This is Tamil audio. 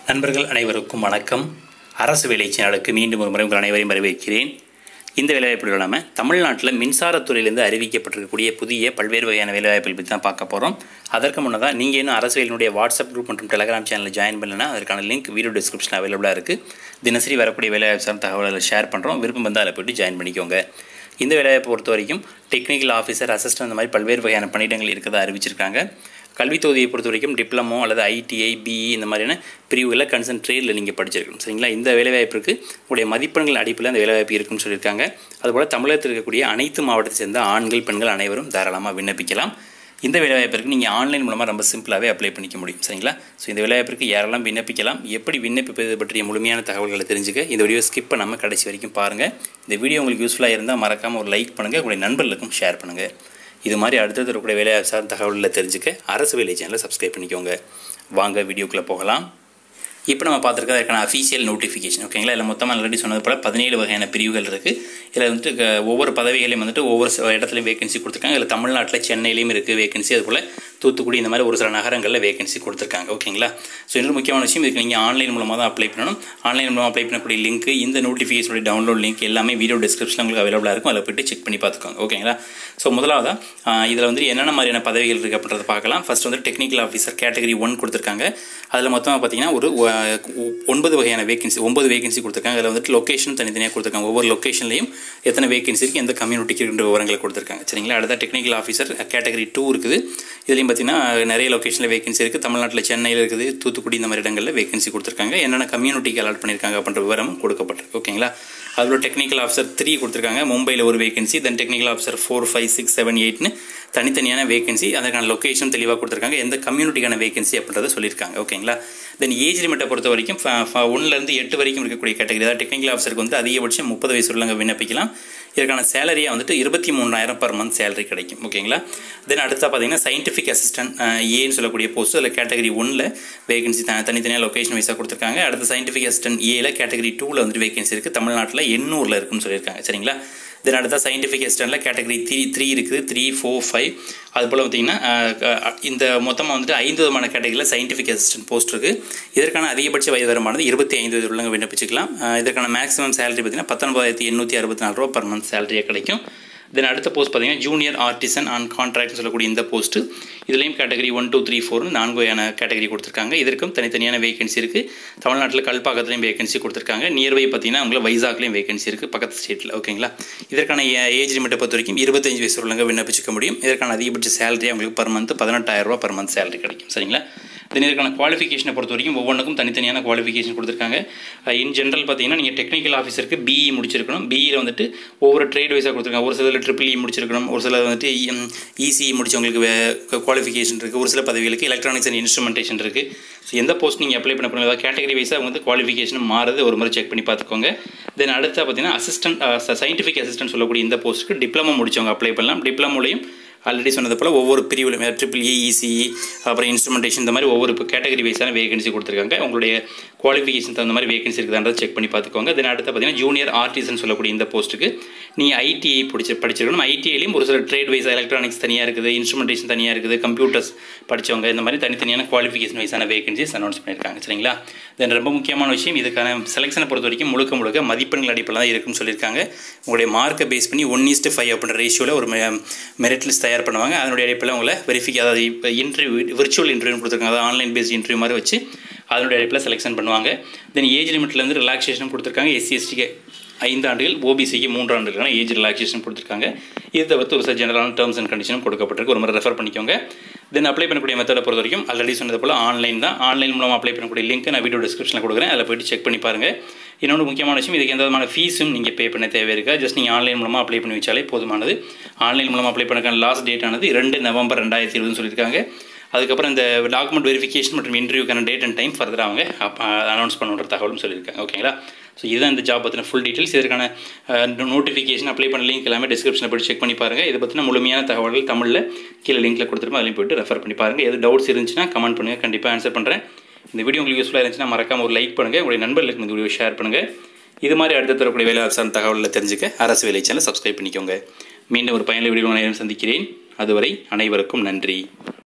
நண்பர்கள் அனைவருக்கும் வணக்கம் அரசு வேலை சேனலுக்கு மீண்டும் ஒரு முறை உங்கள் அனைவரையும் வரவேற்கிறேன் இந்த வேலைவாய்ப்புகள் இல்லாமல் தமிழ்நாட்டில் மின்சாரத்துறையிலிருந்து அறிவிக்கப்பட்டிருக்கக்கூடிய புதிய பல்வேறு வகையான வேலைவாய்ப்புகள் பற்றி தான் பார்க்க போகிறோம் அதற்கு முன்னதாக நீங்கள் இன்னும் அரசு வேலையினுடைய வாட்ஸ்அப் குரூப் மற்றும் டெலகிராம் சேனலில் ஜாயின் பண்ணலன்னா அதற்கான லிங்க் வீடியோ டிஸ்கிரிப்ஷனில் அவைலபிளாக இருக்குது தினசரி வரக்கூடிய வேலைவாய்ப்பு சார்ந்த தகவல்களை ஷேர் பண்ணுறோம் விருப்பம் வந்தால் அதில் போய்ட்டு ஜாயின் பண்ணிக்கோங்க இந்த வேலைவாய்ப்பை பொறுத்த வரைக்கும் டெக்னிக்கல் ஆஃபீஸர் அசிஸ்டன்ட் அந்த மாதிரி பல்வேறு வகையான பணியிடங்கள் இருக்கிறதா அறிவிச்சிருக்காங்க கல்வித் தொகுதியை பொறுத்த வரைக்கும் டிப்ளமோ அல்லது ஐடிஐ பிஇ இந்த மாதிரியான பிரிவுகளில் கன்சர்ன் ட்ரேடில் நீங்கள் படிச்சிருக்கணும் சரிங்களா இந்த வேலைவாய்ப்பிற்கு உங்களுடைய மதிப்பெண்கள் அடிப்பில் அந்த வேலைவாய்ப்பு இருக்குன்னு சொல்லியிருக்காங்க அதுபோல் தமிழகத்தில் இருக்கக்கூடிய அனைத்து மாவட்டத்தை சேர்ந்த ஆண்கள் பெண்கள் அனைவரும் தாராளமாக விண்ணப்பிக்கலாம் இந்த வேலைவாய்ப்பிற்கு நீங்கள் ஆன்லைன் மூலமாக ரொம்ப சிம்பிளாகவே அப்ளை பண்ணிக்க முடியும் சரிங்களா ஸோ இந்த வேலைவாய்ப்பிற்கு யாரெல்லாம் விண்ணப்பிக்கலாம் எப்படி விண்ணப்பிப்பது பற்றிய முழுமையான தகவல்களை தெரிஞ்சுக்க இந்த வீடியோ ஸ்கிப் பண்ணாமல் கடைசி வரைக்கும் பாருங்கள் இந்த வீடியோ உங்களுக்கு யூஸ்ஃபுல்லாக இருந்தால் மறக்காமல் ஒரு லைக் பண்ணுங்கள் உங்களுடைய நண்பர்களுக்கும் ஷேர் பண்ணுங்கள் இது மாதிரி அடுத்தது இருக்கக்கூடிய வேலை சார்ந்த தகவல்களை தெரிஞ்சுக்க அரசு வேலை சேனலை சப்ஸ்கிரைப் பண்ணிக்கோங்க வாங்க வீடியோக்குள்ளே போகலாம் இப்போ நம்ம பார்த்துருக்க அதுக்கான அஃபீஷியல் நோட்டிஃபிகேஷன் ஓகேங்களா இல்லை மொத்தமாக ஆல்ரெடி சொன்னது போல் பதினேழு வகையான பிரிவுகள் இருக்குது இதில் வந்துட்டு க- ஒவ்வொரு பதவிகளையும் வந்துட்டு ஒவ்வொரு ச- இடத்துலையும் வேகன்சி கொடுத்துருக்காங்க இதில் தமிழ்நாட்டில் சென்னையிலையும் இருக்குது வேகன்சி அதுபோல் தூத்துக்குடி இந்த மாதிரி ஒரு சில நகரங்களில் வேகன்சி கொடுத்துருக்காங்க ஓகேங்களா ஸோ இன்னொரு முக்கியமான விஷயம் இதுக்கு நீங்கள் ஆன்லைன் மூலமாக தான் அப்ளை பண்ணணும் ஆன்லைன் மூலமாக அப்ளை பண்ணக்கூடிய லிங்க் இந்த நோட்டிஃபிகேஷனுடைய டவுன்லோட் லிங்க் எல்லாமே வீடியோ டிஸ்கிரிப்ஷனில் உங்களுக்கு அவைலபிளாக இருக்கும் அதில் போய்ட்டு செக் பண்ணி பார்த்துக்கோங்க ஓகேங்களா ஸோ முதலாவதாக இதில் வந்து என்னென்ன மாதிரியான பதவிகள் இருக்குது அப்படின்றத பார்க்கலாம் ஃபர்ஸ்ட் வந்து டெக்னிக்கல் ஆஃபீஸர் கேட்டகரி ஒன் கொடுத்துருக்காங்க அதில் மொத்தமாக பார்த்தீங்கன்னா ஒரு ஒ- ஒன்பது வகையான வேகன்சி ஒன்பது வேகன்சி கொடுத்துருக்காங்க அதில் வந்துட்டு லொக்கேஷன் தனித்தனியாக கொடுத்துருக்காங்க ஒவ்வொரு லொக்கேஷன்லையும் எத்தனை வேகன்சி இருக்குது எந்த கம்யூனிட்டிக்கு இருக்கின்ற விவரங்களை கொடுத்துருக்காங்க சரிங்களா அடுத்த டெக்னிக்கல் ஆஃபீஸர் கேட்டகரி டூ இருக்குது இதுலேயும் பார்த்தீங்கன்னா நிறைய லொக்கேஷனில் வேகன்சி இருக்குது தமிழ்நாட்டில் சென்னையில் இருக்குது தூத்துக்குடி இந்த மாதிரி இடங்களில் வேகன்சி கொடுத்துருக்காங்க என்னென்ன கம்யூனிட்டிக்கு அலாட் பண்ணியிருக்காங்க அப்படின்ற விவரமும் கொடுக்கப்பட்டிருக்கு ஓகேங்களா அதில் டெக்னிக்கல் ஆஃபீஸர் த்ரீ கொடுத்துருக்காங்க மும்பையில் ஒரு vacancy then technical officer four five six seven எயிட்னு தனித்தனியான வேகன்சி அதற்கான லொக்கேஷன் தெளிவாக கொடுத்துருக்காங்க எந்த கம்யூனிட்டிக்கான வேகன்சி அப்படின்றத சொல்லியிருக்காங்க ஓகேங்களா தென் ஏஜ் லிமிட்டை பொறுத்த வரைக்கும் ஒன்றுலேருந்து எட்டு வரைக்கும் இருக்கக்கூடிய கேட்டகரி அதாவது டெக்னிக்கல் ஆஃபீஸருக்கு வந்து அதிகபட்சம் முப்பது வயசு உள்ளவங்க விண்ணப்பிக்கலாம் இதற்கான சேலரியாக வந்துட்டு இருபத்தி மூணாயிரம் பர் மந்த் சேலரி கிடைக்கும் ஓகேங்களா தென் அடுத்தா பார்த்தீங்கன்னா சயின்டிஃபிக் அசிஸ்டன்ட் ஏன்னு சொல்லக்கூடிய போஸ்ட் அதில் கேட்டகரி ஒன்னில் வேகன்சி த தனித்தனியாக லொக்கேஷன் வைஸாக கொடுத்துருக்காங்க அடுத்த சயின்டிஃபிக் அசிஸ்டன்ட் ஏல கேட்டகரி டூவில் வந்துட்டு வேகன்சி இருக்குது தமிழ்நாட்டில் எண்ணூரில் இருக்குன்னு சொல்லியிருக்காங்க சரிங்களா தென் அடுத்த சயின்டிஃபிக் அசிஸ்டன்ட்டில் கேட்டகரி த்ரீ த்ரீ இருக்குது த்ரீ ஃபோர் ஃபைவ் அது போல் பார்த்தீங்கன்னா அஹ், அஹ், இந்த மொத்தமாக வந்துட்டு ஐந்து விதமான கேட்டகரியில் சயின்டிஃபிக் அசிஸ்டன்ட் போஸ்ட் இருக்குது இதற்கான அதிகபட்ச வயது வரமானது இருபத்தி ஐந்து வயது உள்ளவங்க விண்ணப்பிச்சுக்கலாம் அஹ், இதற்கான மேக்ஸிமம் சேலரி பார்த்தீங்கன்னா பத்தொன்பதாயிரத்தி எண்ணூற்றி அறுபத்தி நாலு ரூபா பர் மந்த் சேலரியாக கிடைக்கும் தென் அடுத்த போஸ்ட் பார்த்தீங்கன்னா ஜூனியர் ஆர்டிசன் ஆன் கான்ட்ராக்ட் சொல்லக்கூடிய இந்த போஸ்ட்டு இதுலேயும் கேட்டகரி ஒன் டூ த்ரீ ஃபோர்னு நான்கு வகையான கேட்டகரி கொடுத்துருக்காங்க இதற்கும் தனித்தனியான வேகன்சி இருக்குது தமிழ்நாட்டில் கல்பாக்கத்துலேயும் வேகன்சி கொடுத்துருக்காங்க நியர்பை பார்த்தீங்கன்னா உங்களுக்கு வைசாக்லேயும் வேகன்சி இருக்குது பக்கத்து ஸ்டேட்டில் ஓகேங்களா இதற்கான ஏஜ் லிமிட்டை பொறுத்த வரைக்கும் இருபத்தஞ்சு வயசு உள்ளவங்க விண்ணப்பிச்சுக்க முடியும் இதற்கான அதிகபட்ச சேலரி உங்களுக்கு பர் மந்த் பதினெட்டாயிரம் ரூபா பர் மந்த் சேலரி கிடைக்கும் சரிங்களா தென் இதற்கான குவாலிஃபிகேஷனை பொறுத்த வரைக்கும் ஒவ்வொன்றுக்கும் தனித்தனியான குவாலிஃபிகேஷன் கொடுத்துருக்காங்க இன் ஜென்ரல் பார்த்தீங்கன்னா நீங்கள் டெக்னிக்கல் ஆஃபீஸருக்கு பிஇ முடிச்சிருக்கணும் பிஇயில் வந்துட்டு ஒவ்வொரு ட்ரேட் வைஸாக கொடுத்துருக்காங்க ஒரு சிலர் ட்ரிபிள் இ முடிச்சிருக்கணும் ஒரு சிலர் வந்துட்டு இசிஇ முடிச்சவங்களுக்கு குவாலிஃபிகேஷன் இருக்குது ஒரு சில பதவிகளுக்கு எலக்ட்ரானிக்ஸ் அண்ட் இன்ஸ்ட்ருமெண்டேஷன் இருக்குது ஸோ எந்த போஸ்ட் நீங்கள் அப்ளை பண்ண போகிறீங்க கேட்டகரி வைஸாக வந்து குவாலிஃபிகேஷன் மாறுது ஒரு முறை செக் பண்ணி பார்த்துக்கோங்க தென் அடுத்து பார்த்தீங்கன்னா அசிஸ்டன்ட் சயின்டிஃபிக் அசிஸ்டன்ட் சொல்லக்கூடிய இந்த போஸ்ட்டுக்கு டிப்ளமோ முடிச்சவங்க அப்ளை பண்ணலாம் டிப்ளமோலையும் ஆல்ரெடி சொன்னது போல் ஒவ்வொரு பிரிவிலும் ட்ரிபிள் இ இசிஇ அப்புறம் இன்ஸ்ட்ருமெண்டேஷன் இந்த மாதிரி ஒவ்வொரு கேட்டகரி வைஸான வேகன்சி கொடுத்துருக்காங்க உங்களுடைய குவாலிஃபிகேஷன் தகுந்த மாதிரி வேகன்சி இருக்குதான்றதை செக் பண்ணி பார்த்துக்கோங்க தென் அடுத்து பார்த்தீங்கன்னா ஜூனியர் ஆர்டிசன் சொல்லக்கூடிய இந்த போஸ்ட்டுக்கு நீங்கள் ஐடிஐ படிச்சு படிச்சிருக்கணும் ஐடிஐலையும் ஒரு சில ட்ரேட் வைஸ் எலக்ட்ரானிக்ஸ் தனியாக இருக்குது இன்ஸ்ட்ருமெண்டேஷன் தனியாக இருக்குது கம்ப்யூட்டர்ஸ் படித்தவங்க இந்த மாதிரி தனித்தனியான குவாலிஃபிகேஷன் வைஸான வேகன்சிஸ் அனௌன்ஸ் பண்ணியிருக்காங்க சரிங்களா தென் ரொம்ப முக்கியமான விஷயம் இதுக்கான செலெக்ஷனை பொறுத்த வரைக்கும் முழுக்க முழுக்க மதிப்பெண்கள் அடிப்படையில் தான் இருக்குன்னு சொல்லியிருக்காங்க உங்களுடைய மார்க்கை பேஸ் பண்ணி ஒன் ஈஸ்ட் ஃபைவ் அப்படின்ற ரேஷியோவில் ஒரு மெரிட் லிஸ்ட் தயார் பண்ணுவாங்க அதனுடைய அடிப்படையில் உங்களை வெரிஃபிக் அதாவது இப்போ இன்டர்வியூ விர்ச்சுவல் இன்டர்வியூ கொடுத்துருக்காங்க அதாவது ஆன்லைன் பேஸ்ட் இன்டர்வியூ மாதிரி வச்சு அதனுடைய அடிப்படையில் செலெக்ஷன் பண்ணுவாங்க தென் ஏஜ் லிமிட்லேருந்து ரிலாக்ஸேஷன் கொடுத்துருக்காங்க எஸ்சி எஸ்டிக்கு ஐந்து ஆண்டுகள் ஓபிசிக்கு மூன்று ஆண்டுகளான ஏஜ் ரிலாக்ஸேஷன் கொடுத்துருக்காங்க இது தவிர்த்து ஒரு சில ஜெனரலான டேர்ம்ஸ் அண்ட் கண்டிஷனும் கொடுக்கப்பட்டிருக்கு ஒரு முறை ரெஃபர் பண்ணிக்கோங்க தென் அப்ளை பண்ணக்கூடிய மெத்தடை பொறுத்த வரைக்கும் ஆல்ரெடி சொன்னது போல் ஆன்லைன் தான் ஆன்லைன் மூலமாக அப்ளை பண்ணக்கூடிய லிங்க் நான் வீடியோ டிஸ்கிரிப்ஷனில் கொடுக்குறேன் அதில் போயிட்டு செக் பண்ணி பாருங்கள் இன்னொன்று முக்கியமான விஷயம் இதுக்கு எந்த விதமான ஃபீஸும் நீங்கள் பே பண்ண தேவை இருக்கா ஜஸ்ட் நீங்கள் ஆன்லைன் மூலமாக அப்ளை பண்ணி வச்சாலே போதுமானது ஆன்லைன் மூலமாக அப்ளை பண்ணக்கான லாஸ்ட் டேட் ஆனது ரெண்டு நவம்பர் ரெண்டாயிரத்தி இருபதுன்னு சொல்லியிருக்காங்க அதுக்கப்புறம் இந்த டாக்குமெண்ட் வெரிஃபிகேஷன் மற்றும் இன்டர்வியூக்கான டேட் அண்ட் டைம் ஃபர்தராக அவங்க அனௌன்ஸ் பண்ணுன்ற தகவலும் சொல்லியிருக்காங்க ஓகேங்களா ஸோ இதுதான் இந்த ஜாப் பற்றின ஃபுல் டீட்டெயில்ஸ் இதற்கான நோட்டிஃபிகேஷன் அப்ளை பண்ண லிங்க் எல்லாமே டிஸ்கிரிப்ஷனில் போய் செக் பண்ணி பாருங்கள் இதை பற்றின முழுமையான தகவல்கள் தமிழில் கீழே லிங்க்கில் கொடுத்துருப்போம் அதிலையும் போயிட்டு ரெஃபர் பண்ணி பாருங்கள் எது டவுட்ஸ் இருந்துச்சுன்னா கமெண்ட் பண்ணுங்கள் கண்டிப்பாக ஆன்சர் பண்ணுறேன் இந்த வீடியோ உங்களுக்கு யூஸ்ஃபுல்லாக இருந்துச்சுன்னா மறக்காம ஒரு லைக் பண்ணுங்கள் உங்களுடைய நண்பர்களுக்கு இந்த வீடியோ ஷேர் பண்ணுங்கள் இது மாதிரி அடுத்த தரக்கூடிய வேலை சார்ந்த தகவல்களை தெரிஞ்சுக்க அரசு வேலை சேனல் சப்ஸ்கிரைப் பண்ணிக்கோங்க மீண்டும் ஒரு பயனுள்ள வீடியோ அனைவரும் சந்திக்கிறேன் அதுவரை அனைவருக்கும் நன்றி